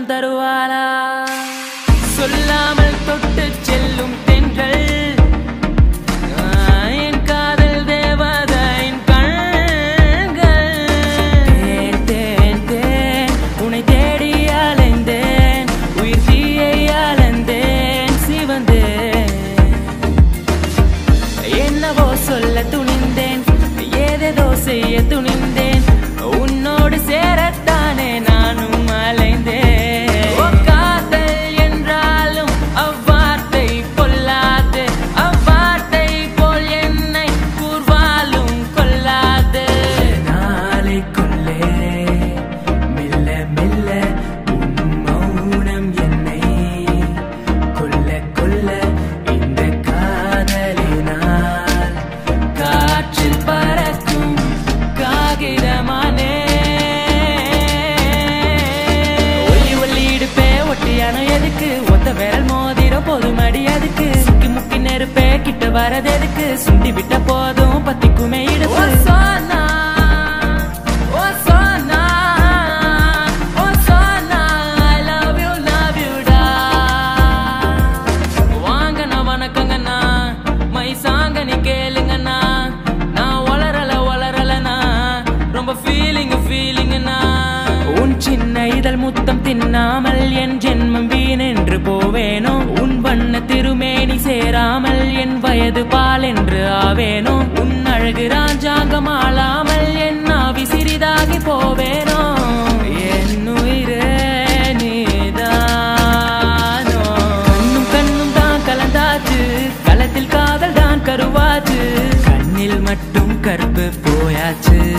வரம் தருவாளா சொல்லாமல் தொட்டு செல்லும் தென்றல் ஆ, என் காதல் தேவதையின் கண்கள் தேன், தேன், தேன், உன்னை தேடி அலைந்தேன் உயிர் தீயை அலைந்தேன் சிவந்தேன் என்னவோ சொல்ல துணிந்தேன் ஏதேதோ செய்ய துணிந்தேன் உன்னோடு சேரத்தானே நானும் அலைந்தேன் ஓ காதல் என்றாலும் அவ்வார்த்தை பொல்லாது அவ்வார்த்தை போல் என்னை கூர்வாலும் கொல்லாது நாளைக்குள்ளே மெல்ல மெல்ல உன் மௌனம் என்னை கொல்ல கொல்ல இந்த காதலினால் காற்றில் பறக்கும் காகிதமானே ஒல்லி ஒல்லி இடுப்பே ஒட்டியானோ எதுக்கு ஒத்த விரல் மோதிர போதும் அடி அதுக்கு சுக்கி முக்கி நெருப்பே கிட்ட வரது எதுக்கு சுண்டி விட்ட போதும் பத்திக்குமே இடுப்பு Sona oh Sona oh Sona I love you love you டா வாங்கண்ணா வணக்கங்கண்ணா மை சாங்க நீ கேளுங்கண்ணா நான் வளரல வளரலண்ணா ரொம்ப ஃபீலிங் ஃபீலிங்கண்ணா உன் சின்ன இதழ் முத்தம் தின்னாமல் என் ஜென்மம் வீணென்று போவேனோ உன் வண்ண திருமேனி சேராமல் என் வயது பால் என்று ஆவேனோ உன் அழகு ராஜாங்கம் ஆளாமல் என் ஆவி சிறிதாகி போவேனோ என் உயிரே நீதானோ கண்ணும் கண்ணும் தான் கலந்தாச்சு களத்தில் காதல் தான் கருவாச்சு கண்ணில் மட்டும் கருப்பு போயாச்சு